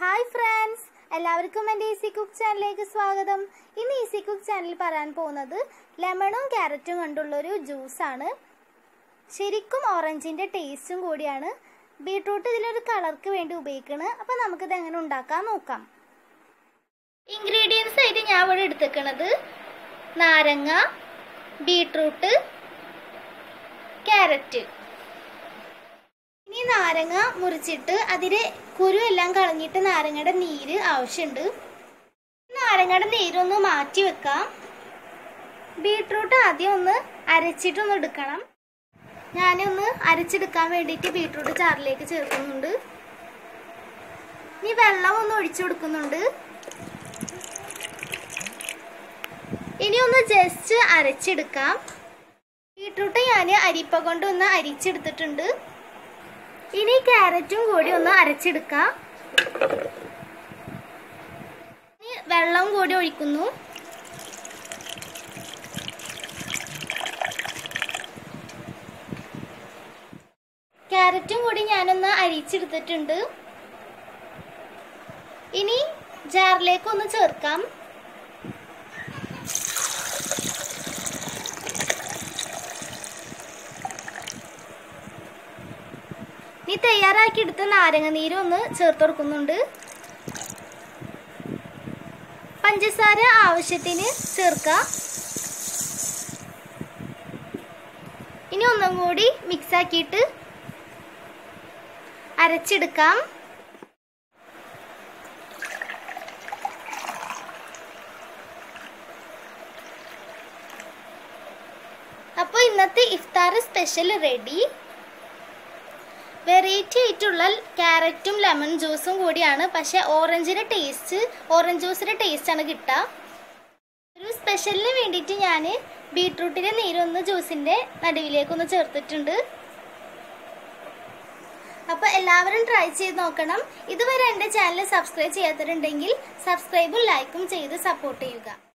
hi friends എല്ലാവർക്കും എൻ്റെ easy cook ചാനലിലേക്ക് സ്വാഗതം ഇന്ന് ഈസി കുക്ക് ചാനലിൽ പറയാൻ പോകുന്നത് ലെമണും ക്യാരറ്റും കൊണ്ടുള്ളൊരു ജ്യൂസാണ് ശരിക്കും ഓറഞ്ചിൻ്റെ ടേസ്റ്റും കൂടിയാണ് ബീട്രൂട്ട് ഇതിലൊരു കളർക്ക് വേണ്ടി ഉപയോഗിക്കുന്നത് അപ്പോൾ നമുക്കിത് എങ്ങനെ ഉണ്ടാക്കാൻ നോക്കാം ഇൻഗ്രീഡിയൻസ് ആയിട്ട് ഞാൻ ഇവിടെ എടുത്തേക്കണത് നാരങ്ങ ബീട്രൂട്ട് ക്യാരറ്റ് ഇനി നാരങ്ങ മുറിച്ചിട്ട് അതിൽ കുരു എല്ലാം കളഞ്ഞിട്ട് നാരങ്ങയുടെ നീര് ആവശ്യമുണ്ട് നാരങ്ങയുടെ നീരൊന്ന് മാറ്റി വെക്കാം ബീട്രൂട്ട് ആദ്യം ഒന്ന് അരച്ചിട്ടൊന്ന് എടുക്കണം ഞാനൊന്ന് അരച്ചെടുക്കാൻ വേണ്ടിയിട്ട് ബീട്രൂട്ട് ചാറിലേക്ക് ചേർക്കുന്നുണ്ട് ഇനി വെള്ളം ഒന്ന് ഒഴിച്ചു കൊടുക്കുന്നുണ്ട് ഇനി ഒന്ന് ജസ്റ്റ് അരച്ചെടുക്കാം ബീട്രൂട്ട് ഞാൻ അരിപ്പ കൊണ്ട് ഒന്ന് അരിച്ചെടുത്തിട്ടുണ്ട് ഇനി ക്യാരറ്റും കൂടി ഒന്ന് അരച്ചെടുക്കാം ഇനി വെള്ളം കൂടി ഒഴിക്കുന്നു ക്യാരറ്റും കൂടി ഞാനൊന്ന് അരിച്ചെടുത്തിട്ടുണ്ട് ഇനി ജാറിലേക്ക് ഒന്ന് ചേർക്കാം ഇനി തയ്യാറാക്കി എടുത്ത നാരങ്ങ നീര് ഒന്ന് ചേർത്ത് കൊടുക്കുന്നുണ്ട് പഞ്ചസാര ആവശ്യത്തിന് ചേർക്കാം ഇനി ഒന്നും കൂടി മിക്സ് ആക്കിയിട്ട് അരച്ചെടുക്കാം അപ്പോൾ ഇന്നത്തെ ഇഫ്താർ സ്പെഷ്യൽ റെഡി വെറൈറ്റി ആയിട്ടുള്ള ക്യാരറ്റും ലെമൺ ജ്യൂസും കൂടിയാണ് പക്ഷെ ഓറഞ്ചിൻ്റെ ടേസ്റ്റ് ഓറഞ്ച് ജ്യൂസിൻ്റെ ടേസ്റ്റാണ് കിട്ടുക ഒരു സ്പെഷ്യലിന് വേണ്ടിയിട്ട് ഞാൻ ബീട്രൂട്ടിൻ്റെ നീരൊന്ന് ജ്യൂസിൻ്റെ നടുവിലേക്കൊന്ന് ചേർത്തിട്ടുണ്ട് അപ്പോൾ എല്ലാവരും ട്രൈ ചെയ്ത് നോക്കണം ഇതുവരെ എൻ്റെ ചാനൽ സബ്സ്ക്രൈബ് ചെയ്യാത്തവരുണ്ടെങ്കിൽ സബ്സ്ക്രൈബും ലൈക്കും ചെയ്ത് സപ്പോർട്ട് ചെയ്യുക